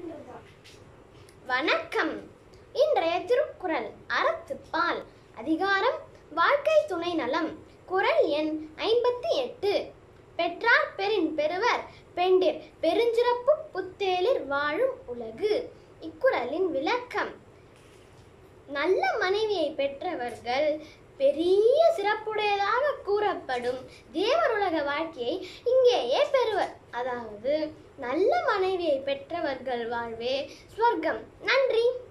வணக்கம் இன்றைய திருக்குறள் அறத்துப்பால் அதிகாரம் வாழ்க்கை துணை நலம் குறள் எண் ஐம்பத்தி எட்டு பெற்றார் பெரின் பெறுவர் பெண்டிர் பெருஞ்சிறப்பு புத்தேலிர் வாழும் உலகு இக்குறளின் விளக்கம் நல்ல மனைவியை பெற்றவர்கள் பெரிய சிறப்புடையதாக கூறப்படும் தேவருலக வாழ்க்கையை இங்கேயே பெறுவர் அதாவது நல்ல மனைவியை பெற்றவர்கள் வாழ்வே ஸ்வர்க்கம் நன்றி